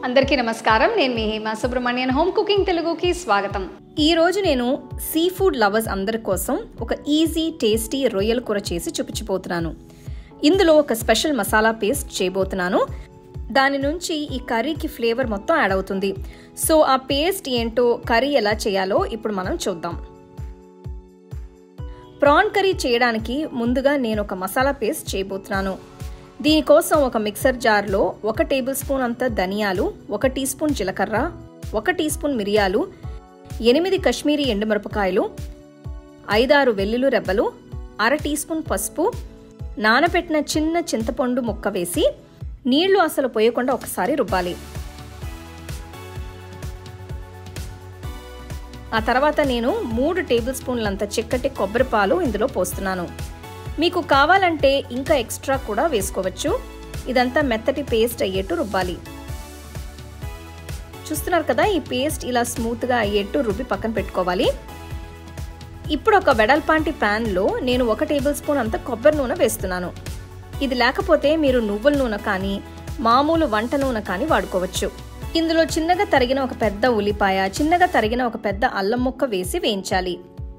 అందరికీ నమస్కారం నేను మీ హేమ సుబ్రహ్మణ్యన్ హోమ్ కుకింగ్ తెలుగుకి స్వాగతం ఈ రోజు నేను సీ ఫుడ్ లవర్స్ అందరి కోసం ఒక ఈజీ టేస్టీ రొయ్యల కూర చేసి చూపించబోతున్నాను ఇందులో ఒక స్పెషల్ మసాలా పేస్ట్ చేయబోతున్నాను దాని నుంచి ఈ కర్రీకి ఫ్లేవర్ మొత్తం యాడ్ అవుతుంది సో ఆ పేస్ట్ ఏంటో కర్రీ ఎలా చేయాలో ఇప్పుడు మనం చూద్దాం ప్రాన్ కర్రీ చేయడానికి ముందుగా నేను ఒక మసాలా పేస్ట్ చేయబోతున్నాను దీనికోసం ఒక మిక్సర్ జార్లో ఒక టేబుల్ స్పూన్ అంత ధనియాలు ఒక టీ స్పూన్ జీలకర్ర ఒక టీ స్పూన్ మిరియాలు ఎనిమిది కశ్మీరీ ఎండుమిరపకాయలు ఐదారు వెల్లుల్లి రెబ్బలు అర టీ స్పూన్ పసుపు నానబెట్టిన చిన్న చింతపండు ముక్క వేసి నీళ్లు అసలు పోయకుండా ఒకసారి రుబ్బాలి ఆ తర్వాత నేను మూడు టేబుల్ స్పూన్లంత చిక్కటి కొబ్బరి పాలు ఇందులో పోస్తున్నాను మీకు కావాలంటే ఇంకా ఎక్స్ట్రా కూడా వేసుకోవచ్చు ఇదంతా మెత్తటి పేస్ట్ అయ్యేట్టు రుబ్బాలి చూస్తున్నారు కదా ఈ పేస్ట్ ఇలా స్మూత్గా అయ్యేట్టు రుబ్బి పక్కన పెట్టుకోవాలి ఇప్పుడు ఒక వెడల్పాంటి ప్యాన్లో నేను ఒక టేబుల్ స్పూన్ అంత కొబ్బరి నూనె వేస్తున్నాను ఇది లేకపోతే మీరు నువ్వుల నూనె కానీ మామూలు వంట నూనె కానీ వాడుకోవచ్చు ఇందులో చిన్నగా తరిగిన ఒక పెద్ద ఉల్లిపాయ చిన్నగా తరిగిన ఒక పెద్ద అల్లం ముక్క వేసి వేయించాలి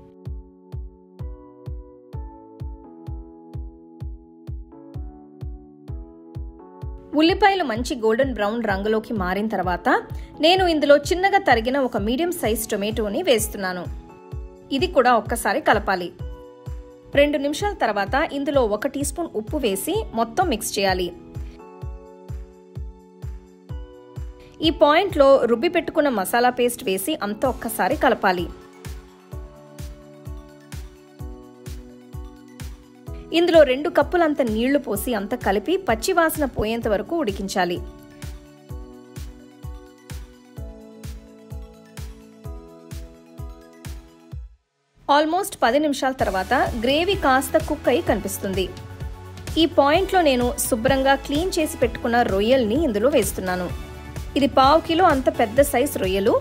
ఉల్లిపాయలు మంచి గోల్డెన్ బ్రౌన్ రంగులోకి మారిన తర్వాత నేను ఇందులో చిన్నగా తరిగిన ఒక మీడియం సైజ్ టొమాటోని వేస్తున్నాను ఇది కూడా ఒక్కసారి కలపాలి రెండు నిమిషాల తర్వాత ఇందులో ఒక టీ స్పూన్ ఉప్పు వేసి మొత్తం మిక్స్ చేయాలి ఈ పాయింట్లో రుబ్బి పెట్టుకున్న మసాలా పేస్ట్ వేసి అంత ఒక్కసారి కలపాలి ఇందులో రెండు కప్పులంత నీళ్లు పోసి అంత కలిపి పచ్చివాసన పోయేంత వరకు ఉడికించాలి ఆల్మోస్ట్ పది నిమిషాల తర్వాత గ్రేవీ కాస్త కుక్ అయి కనిపిస్తుంది ఈ పాయింట్లో నేను శుభ్రంగా క్లీన్ చేసి పెట్టుకున్న రొయ్యల్ని ఇందులో వేస్తున్నాను ఇది పావు కిలో అంత పెద్ద సైజ్ రొయ్యలు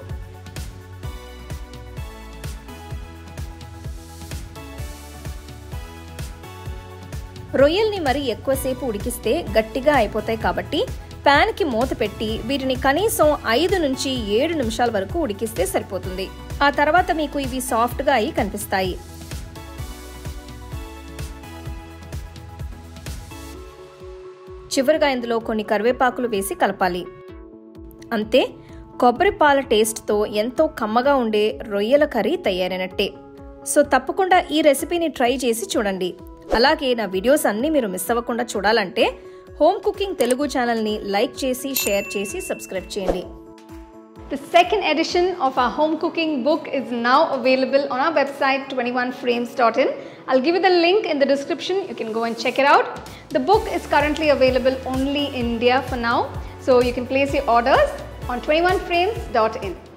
రొయ్యల్ని మరి ఎక్కువసేపు ఉడికిస్తే గట్టిగా అయిపోతాయి కాబట్టి ప్యాన్కి మూత పెట్టి వీటిని కనీసం ఐదు నుంచి ఏడు నిమిషాల వరకు ఉడికిస్తే సరిపోతుంది ఆ తర్వాత మీకు ఇవి సాఫ్ట్గా అయి కనిపిస్తాయి చివరిగా ఇందులో కొన్ని కరివేపాకులు వేసి కలపాలి అంతే కొబ్బరి పాల టేస్ట్తో ఎంతో కమ్మగా ఉండే రొయ్యల కర్రీ తయారైనట్టే సో తప్పకుండా ఈ రెసిపీని ట్రై చేసి చూడండి అలాగే నా వీడియోస్ అన్నీ మీరు మిస్ అవ్వకుండా చూడాలంటే హోమ్ కుకింగ్ తెలుగు ఛానల్ని లైక్ చేసి షేర్ చేసి సబ్స్క్రైబ్ చేయండి The second edition of our home cooking book is now available on our website 21frames.in. I'll give you the link in the description. You can go and check it out. The book is currently available only in India for now. So you can place your orders on 21frames.in.